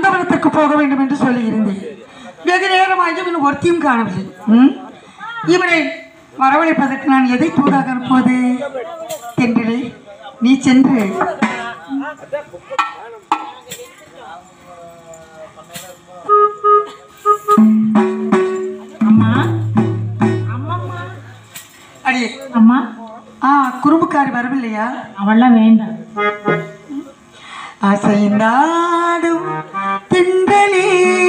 நந்தவனத்திற்கு போக வேண்டும் என்று சொல்லியிருந்தேன் வெகு நேரமாக இவன் ஒருத்தியும் காணவில்லை ம்? இவனை வரவழைப்பதற்கு நான் எதை தூதாக அனுப்புவது தென்றலே நீ சென்று அம்மா அம்மாம்மா அடியே அம்மா ஆ குறும்புக்காரி வரவில்லையா அவள்லாம் வேண்டாம் அசைந்தாடும் திண்டலே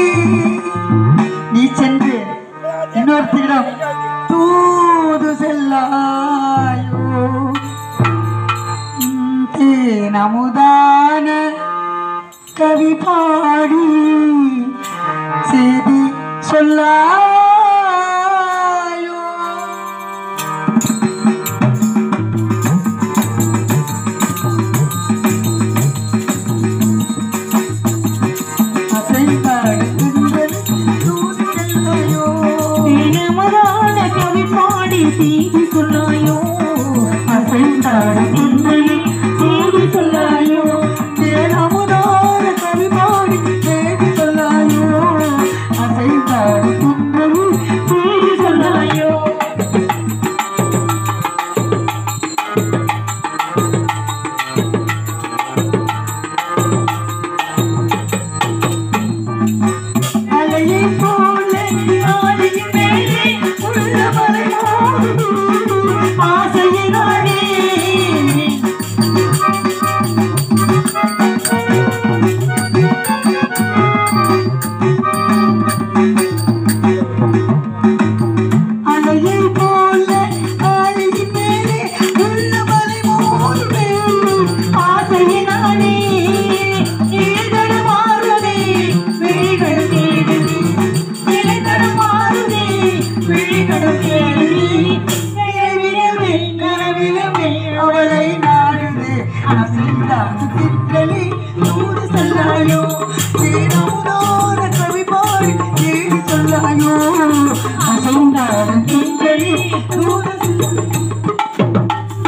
நீ சென்று இன்னொருத்திடம் தூது செல்லாயோ உம் தேனமுதான கவி பாடி செய்தி சொல்லாயோ அசைந்தாடும் திண்டலே தூது செல்லாயோ தினமதான கவி பாடி செய்தி சொல்லாயோ அசைந்தாடும் திண்டலே செய்தி சொல்லாயோ தேனமுதான கவி பாடி செய்தி சொல்லாயோ அசைந்தாடும் திண்டலே செய்தி சொல்லாயோ அலையை போல ஆடியின் மேலே உள்ளவரை ஆசையினாலே அலையை போல ஆடியின் மேலே உள்ளவரை மோதுமே ஆசையினாலே நீள்தடம் மாறுதே விழிகளும் தேடுதே நிலைத்தடம் மாறுதே விழிகளும் தேடுதே நிலவிரவே கனவிலவே அவளை நாடுது அசைந்தாடு திட்டலி நூறு சொல்லாயோ தீனமுதோர கவி பாடி தேடி சொல்லாயோ அசைந்தாடு திட்டலி நூறு சொல்லாயோ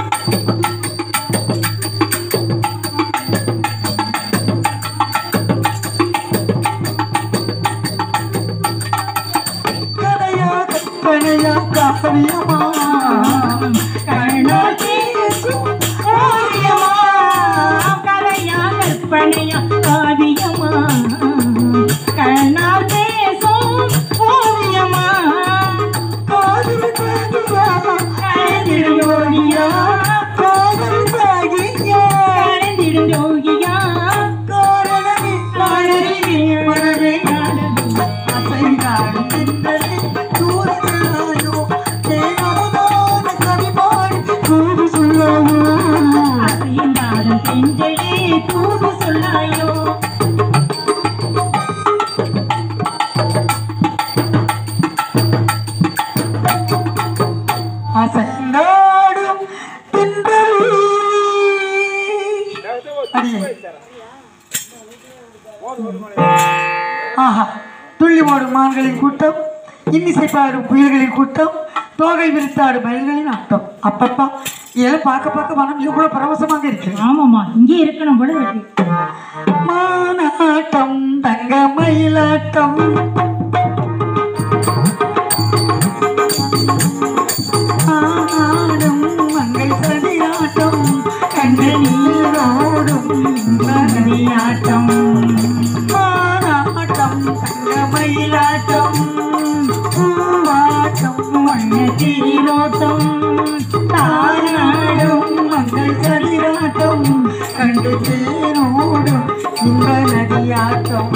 கதையா கற்பனையா காவியமா கண்ணால் பேசும் ஓவியமா கலையா கற்பனையா காவியமா கண்ணால் பேசும் ஓவியமா காதல் காதியா கலந்திடும் யோகியா காதல் காகியா கலந்திடும் யோகியா காரணமே காணறிவே மனதே காணது அசைந்தாடு திண்டலே தூர சொல்லாயோ தேனமுதான கவி பாடி தூது சொல்லாயோ அசைந்தாடும் பெண்களே தூது சொல்லாயோ அசைந்தாடும் திண்டலே அடியே ஆஹா துள்ளி ஓடும் மான்களின் கூட்டம் இன்னிசை பாடும் புயல்களின் கூட்டம் தோகை விரித்தாடும் மயில்களின் ஆட்டம் அப்பப்பா இதெல்லாம் பார்க்க பார்க்க மனம் இவ்வளவு பரவசமாக இருக்கு ஆமாம்மா இங்கே இருக்கணும் போல இருக்கு மானாட்டம் தங்க மயிலாட்டம் ஆடும் மங்கை சதியாட்டம் கண்ணீரோடும் மகனியாட்டம் மானாட்டம் தங்க மயிலாட்டம் பூவாட்டம் மண்ண தீரோட்டம் தானாடும் மங்கள் சதிராட்டம் கண்டு தேனோடும் இன்ப நதியாட்டம்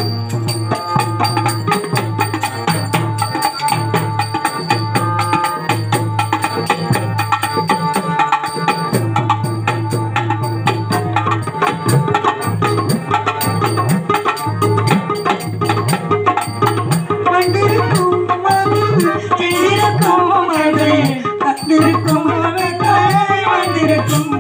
வந்திருக்கும் மது கிழிருக்கும் மது கத்திருக்கும் மகத்தாய் வந்திருக்கும்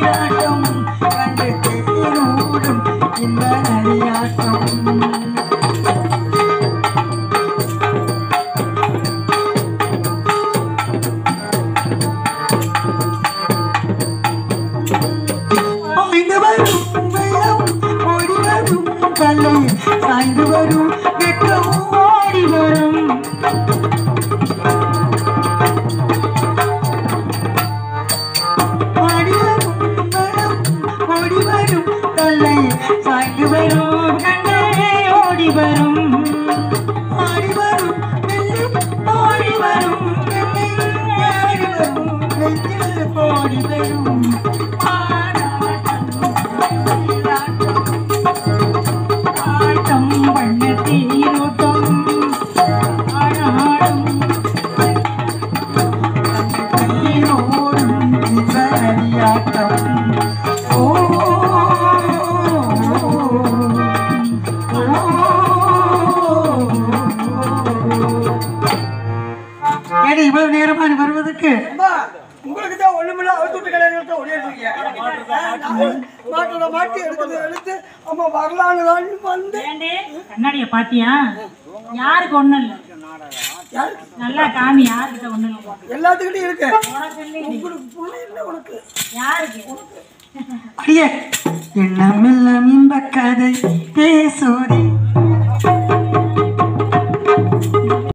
நீராட்டம் கண்டு தேரோடும் இந்த நதியாட்டம் பாய்ந்து வரும் வெள்ளம் ஓடி வரும் கல்லை சாய்ந்து வரும் வெட்கம் ஓடி வரும் ஆடி வரும் வெள்ளம் ஓடி வரும் கல்லை சாய்ந்து வரும் கண்ணே ஓடி வரும் ஆடி வரும் வெள்ளம் ஓடி வரும் கண்ணை ஆடி வரும் நெஞ்சில் ஓடி வரும் ஆட்டம் பண்ண தீரோட்டம் ஆடாடும் நீரோடும் இன்பநதியாட்டம். ஓ, ஏடி இவ்வளவு நேரமா நீ வருவதற்கு அம்மா, உங்களுக்கு தான் ஒண்ணுமில்ல அவுத்து விட்டு கிடையாது ஓடிடுறீங்க மாட்டோட மாட்டி எடுத்து எடுத்து அம்மா வரலான்னு தான் வந்து ஏண்டே கண்ணாடிய பாத்தியா யாருக்கு ஒண்ணும் இல்ல யாருக்கு நல்லா காமி யாருக்கிட்ட ஒண்ணும் இல்ல எல்லாத்துக்கிட்டையும் இருக்கு உனக்கு இல்லையே. உங்களுக்கு புள்ள இல்லை உனக்கு யாருக்கு அடியே எண்ணமெல்லாம் இன்ப கதை பேசுதே